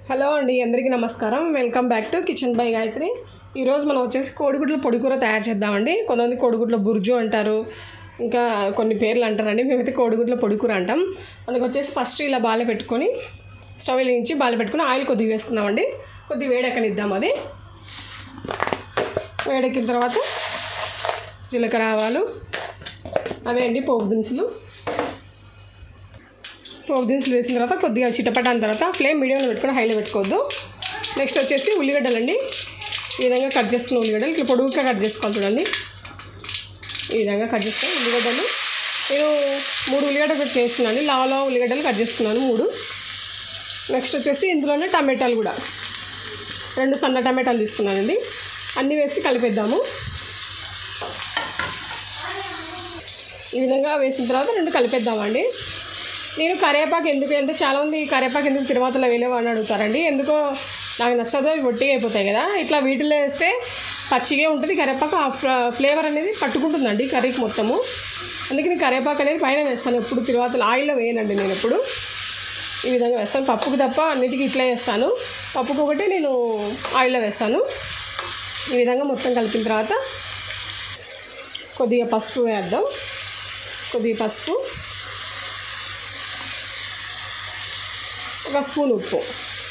hello అండి అందరికీ నమస్కారం welcome back to kitchen by Gayathri ఈరోజు మనం వచ్చేసి కోడిగుడ్ల పొడికూర తయారు చేద్దామండి కొంతమంది కోడిగుడ్ల బుర్జు అంటారు ఇంకా కొన్ని పేర్లు అంటారండి మేమైతే కోడిగుడ్ల పొడికూర అంటాం అందుకు వచ్చేసి ఫస్ట్ ఇలా బాల పెట్టుకొని స్టవ్ వెలిగించి బాల పెట్టుకొని ఆయిల్ కొద్దిగా వేసుకుందామండి కొద్దిగా వేడెక్కనిద్దాం అది వేడెక్కిన తర్వాత జీలకర్ర ఆవాలు అవే అండి పోపు దినుసులు పోపు దినుసులు వేసిన తర్వాత కొద్దిగా చిటపటాన తర్వాత ఫ్లేమ్ మీడియంలో పెట్టుకొని హైలో పెట్టుకోవద్దు నెక్స్ట్ వచ్చేసి ఉల్లిగడ్డలు అండి ఈ విధంగా కట్ చేసుకున్న ఉల్లిగడ్డలు ఇట్లా పొడుగుగా కట్ చేసుకోవాలి చూడండి ఈ విధంగా కట్ చేసుకొని ఉల్లిగడ్డలు నేను మూడు ఉల్లిగడ్డలు కట్ చేస్తున్నాను లావ లావ ఉల్లిగడ్డలు కట్ చేసుకున్నాను మూడు నెక్స్ట్ వచ్చేసి ఇందులోనే టమాటాలు కూడా రెండు సన్న టమాటాలు తీసుకున్నానండి అన్నీ వేసి కలిపేద్దాము ఈ విధంగా వేసిన తర్వాత రెండు కలిపేద్దామండి నేను కరివేపాకు ఎందుకు అంటే చాలామంది కరివేపాకు ఎందుకు తిరుమతలో వేలేవు అని అడుగుతారండి ఎందుకో నాకు నచ్చదో ఇవి ఒట్టిగా అయిపోతాయి కదా ఇట్లా వీటిలో వేస్తే పచ్చిగా ఉంటుంది కరివేపాకు ఆ ఫ్ల- ఫ్లేవర్ అనేది పట్టుకుంటుందండి కర్రీకి మొత్తము అందుకే నేను కరివేపాకు అనేది పైన వేస్తాను ఎప్పుడు తిరువాతలు ఆయిల్లో వేయనండి నేను ఎప్పుడు ఈ విధంగా వేస్తాను పప్పుకు తప్ప అన్నిటికీ ఇట్లా వేస్తాను పప్పుకు ఒకటి నేను ఆయిల్లో వేస్తాను ఈ విధంగా మొత్తం కలిపిన తర్వాత కొద్దిగా పసుపు వేద్దాం కొద్దిగా పసుపు ఒక స్పూన్ ఉప్పు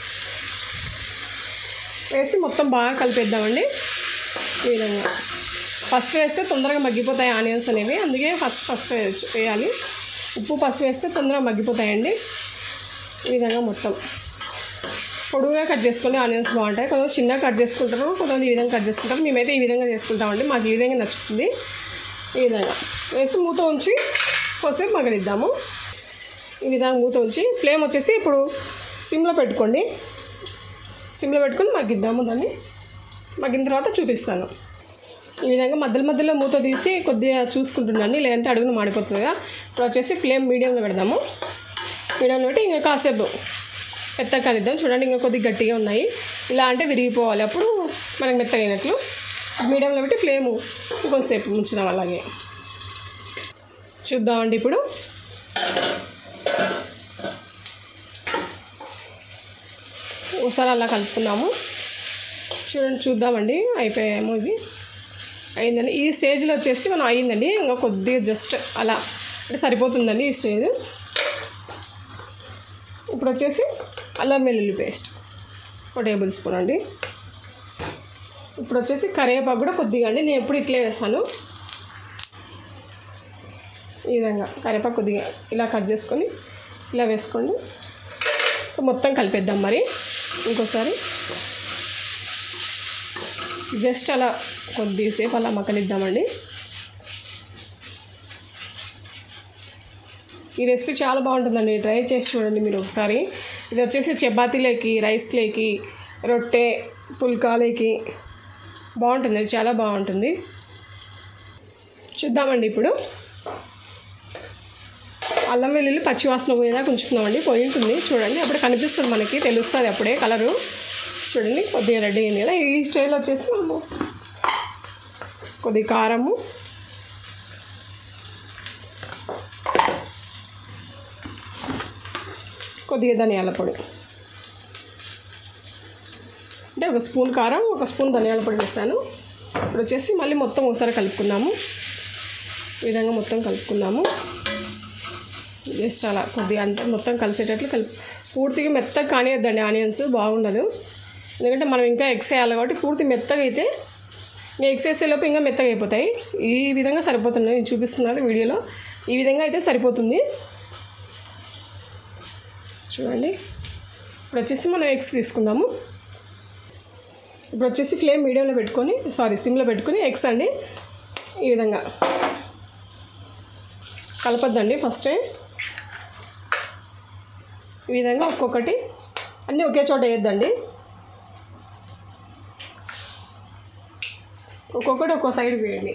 వేసి మొత్తం బాగా కలిపేద్దామండి ఈ విధంగా ఫస్ట్ వేస్తే తొందరగా మగ్గిపోతాయి ఆనియన్స్ అనేవి అందుకే ఫస్ట్ ఫస్ట్ వేయచ్చు- వేయాలి ఉప్పు పసుపు వేస్తే తొందరగా మగ్గిపోతాయండి ఈ విధంగా మొత్తం పొడుగుగా కట్ చేసుకుని ఆనియన్స్ బాగుంటాయి కొంచెం చిన్నగా కట్ చేసుకుంటారు కొంతమంది ఈ విధంగా కట్ చేసుకుంటారు మేమైతే ఈ విధంగా చేసుకుంటామండి మాకు ఈ విధంగా నచ్చుతుంది ఈ విధంగా వేసి మూత ఉంచి కొద్దిసేపు మగనిద్దాము ఈ విధంగా మూత ఉంచి ఫ్లేమ్ వచ్చేసి ఇప్పుడు సిమ్లో పెట్టుకోండి సిమ్లో పెట్టుకొని మగ్గిద్దాము దాన్ని మగ్గిన తర్వాత చూపిస్తాను ఈ విధంగా మధ్యలో మధ్యలో మూత తీసి కొద్దిగా చూసుకుంటుండండి లేదంటే అడుగున మాడిపోతుంది కదా ఇప్పుడు వచ్చేసి ఫ్లేమ్ మీడియంలో పెడదాము మీడియంలో పెట్టి ఇంకా కాసేపు మెత్తగా కనిద్దాం చూడండి ఇంకా కొద్దిగా గట్టిగా ఉన్నాయి ఇలా అంటే విరిగిపోవాలి అప్పుడు మనకి మెత్తగా అయినట్లు మీడియంలో పెట్టి ఫ్లేము ఇంకొంతసేపు ఉంచుదాం అలాగే చూద్దామండి ఇప్పుడు ఒకసారి అలా కలుపుకున్నాము చూడండి చూద్దామండి అయిపోయాము ఇది అయిందండి ఈ స్టేజ్లో వచ్చేసి మనం అయిందండి ఇంకా కొద్దిగా జస్ట్ అలా అంటే సరిపోతుందండి ఈ స్టేజ్ ఇప్పుడు వచ్చేసి అల్లం వెల్లుల్లి పేస్ట్ ఒక టేబుల్ స్పూన్ అండి ఇప్పుడు వచ్చేసి కరివేపాకు కూడా కొద్దిగా అండి నేను ఎప్పుడు ఇట్లే వేస్తాను ఈ విధంగా కరివేపాకు కొద్దిగా ఇలా కట్ చేసుకొని ఇలా వేసుకోండి మొత్తం కలిపేద్దాం మరి ఇంకోసారి జస్ట్ అలా కొద్దిసేపు అలా మక్కనిద్దామండి ఈ రెసిపీ చాలా బాగుంటుందండి ట్రై చేసి చూడండి మీరు ఒకసారి ఇది వచ్చేసి చపాతీలోకి రైస్లోకి రొట్టె పుల్కాలోకి బాగుంటుంది ఇది చాలా బాగుంటుంది చూద్దామండి ఇప్పుడు అల్లం వెల్లుల్లి పచ్చి వాసన పోయేదాకా ఉంచుకున్నామండి పోయి ఉంటుంది చూడండి అప్పుడు కనిపిస్తుంది మనకి తెలుస్తుంది అప్పుడే కలరు చూడండి కొద్దిగా రెడీ అయింది కదా ఈ స్టైల్ వచ్చేసి మనము కొద్దిగా కారము కొద్దిగా ధనియాల పొడి అంటే ఒక స్పూన్ కారం ఒక స్పూన్ ధనియాల పొడి వేసాను ఇప్పుడు వచ్చేసి మళ్ళీ మొత్తం ఒకసారి కలుపుకుందాము ఈ విధంగా మొత్తం కలుపుకుందాము జస్ట్ అలా కొద్దిగా అంతా మొత్తం కలిసేటట్లు కలిపి పూర్తిగా మెత్తగా కానియద్దండి ఆనియన్స్ బాగుండదు ఎందుకంటే మనం ఇంకా ఎగ్స్ వేయాలి కాబట్టి పూర్తి మెత్తగా అయితే ఇంకా ఎగ్స్ వేసేలోపు ఇంకా మెత్తగా అయిపోతాయి ఈ విధంగా సరిపోతుంది నేను చూపిస్తున్నాను వీడియోలో ఈ విధంగా అయితే సరిపోతుంది చూడండి ఇప్పుడు వచ్చేసి మనం ఎగ్స్ తీసుకుందాము ఇప్పుడు వచ్చేసి ఫ్లేమ్ మీడియంలో పెట్టుకొని సారీ సిమ్లో పెట్టుకొని ఎగ్స్ అండి ఈ విధంగా కలపద్దండి ఫస్టే ఈ విధంగా ఒక్కొక్కటి అన్నీ ఒకే చోట వేయద్దండి ఒక్కొక్కటి ఒక్కో సైడ్ వేయండి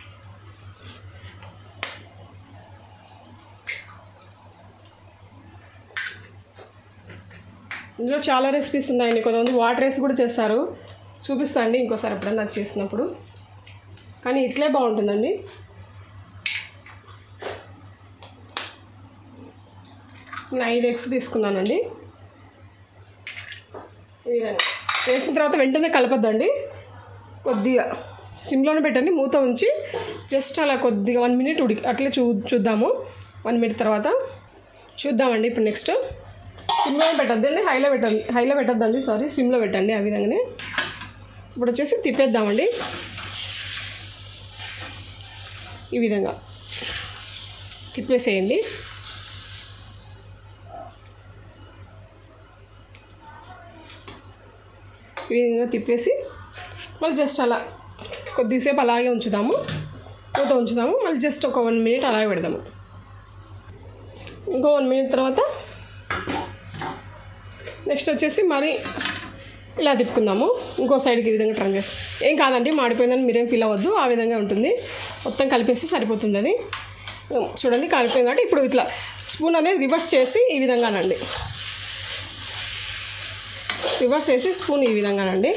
ఇందులో చాలా రెసిపీస్ ఉన్నాయండి కొంతమంది వాటర్ వేసి కూడా చేస్తారు చూపిస్తా అండి ఇంకోసారి ఎప్పుడన్నా నాకు చేసినప్పుడు కానీ ఇట్లే బాగుంటుందండి నేను ఐదు ఎగ్స్ తీసుకున్నానండి విధంగా వేసిన తర్వాత వెంటనే కలపద్దండి కొద్దిగా సిమ్లోనే పెట్టండి మూత ఉంచి జస్ట్ అలా కొద్దిగా వన్ మినిట్ ఉడికి అట్లే చూ చూద్దాము వన్ మినిట్ తర్వాత చూద్దామండి ఇప్పుడు నెక్స్ట్ సిమ్లోనే పెట్టద్దండి హైలో పెట్టండి హైలో పెట్టద్దండి సారీ సిమ్లో పెట్టండి ఆ విధంగానే ఇప్పుడు వచ్చేసి తిప్పేద్దామండి ఈ విధంగా తిప్పేసేయండి ఈ విధంగా తిప్పేసి మళ్ళీ జస్ట్ అలా కొద్దిసేపు అలాగే ఉంచుదాము మూత ఉంచుదాము మళ్ళీ జస్ట్ ఒక వన్ మినిట్ అలాగే పెడదాము ఇంకో వన్ మినిట్ తర్వాత నెక్స్ట్ వచ్చేసి మరి ఇలా తిప్పుకుందాము ఇంకో సైడ్కి ఈ విధంగా టర్న్ చేస్తాం ఏం కాదండి మాడిపోయిందని మీరేం ఫీల్ అవ్వద్దు ఆ విధంగా ఉంటుంది మొత్తం కలిపేసి సరిపోతుంది అది చూడండి కలిపోయింది కాబట్టి ఇప్పుడు ఇట్లా స్పూన్ అనేది రివర్స్ చేసి ఈ విధంగానండి రివర్స్ చేసి స్పూన్ ఈ విధంగానండి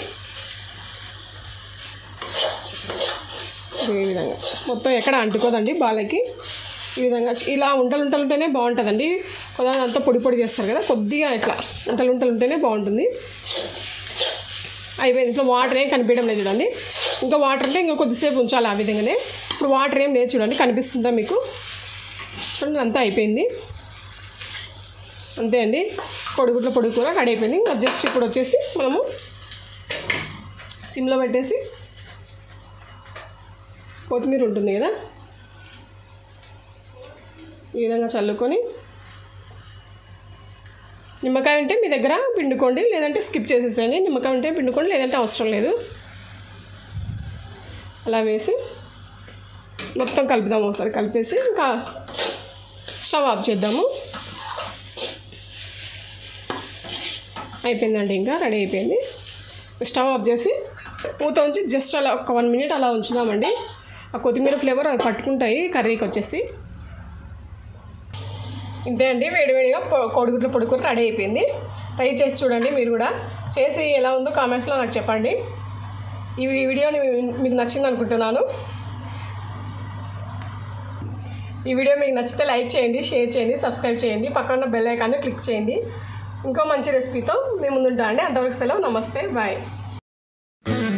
ఈ విధంగా మొత్తం ఎక్కడ అంటుకోదండి బాలకి ఈ విధంగా ఇలా ఉంటలు ఉంటలు ఉంటేనే బాగుంటుందండి కొద్దిగా అంతా పొడి పొడి చేస్తారు కదా కొద్దిగా ఇట్లా ఉంటలు ఉంటలు ఉంటేనే బాగుంటుంది అయిపోయింది ఇంట్లో వాటర్ ఏం కనిపించడం లేదు చూడండి ఇంకా వాటర్ అంటే ఇంకా కొద్దిసేపు ఉంచాలి ఆ విధంగానే ఇప్పుడు వాటర్ ఏం లేదు చూడండి కనిపిస్తుందా మీకు చూడండి అంతా అయిపోయింది అంతే అండి పొడిగుడ్ల పొడి కూర రెడీ అయిపోయింది ఇంకా జస్ట్ ఇప్పుడు వచ్చేసి మనము సిమ్లో పెట్టేసి కొత్తిమీర ఉంటుంది కదా ఈ విధంగా చల్లుకొని నిమ్మకాయ ఉంటే మీ దగ్గర పిండుకోండి లేదంటే స్కిప్ చేసేసేయండి నిమ్మకాయ ఉంటే పిండుకోండి లేదంటే అవసరం లేదు అలా వేసి మొత్తం కలుపుదాము ఒకసారి కలిపేసి ఇంకా స్టవ్ ఆఫ్ చేద్దాము అయిపోయిందండి ఇంకా రెడీ అయిపోయింది స్టవ్ ఆఫ్ చేసి మూత ఉంచి జస్ట్ అలా ఒక వన్ మినిట్ అలా ఉంచుదామండి ఆ కొత్తిమీర ఫ్లేవర్ అవి పట్టుకుంటాయి కర్రీకి వచ్చేసి ఇంతే అండి వేడివేడిగా పొ- కోడిగుడ్ల పొడి కూర రెడీ అయిపోయింది ట్రై చేసి చూడండి మీరు కూడా చేసి ఎలా ఉందో కామెంట్స్లో నాకు చెప్పండి ఈ వీడియోని మీ- మీకు నచ్చింది అనుకుంటున్నాను ఈ వీడియో మీకు నచ్చితే లైక్ చేయండి షేర్ చేయండి సబ్స్క్రైబ్ చేయండి పక్కన బెల్ ఐకాన్ని క్లిక్ చేయండి ఇంకో మంచి రెసిపీతో మేము ముందుంటా అండి అంతవరకు సెలవు నమస్తే బాయ్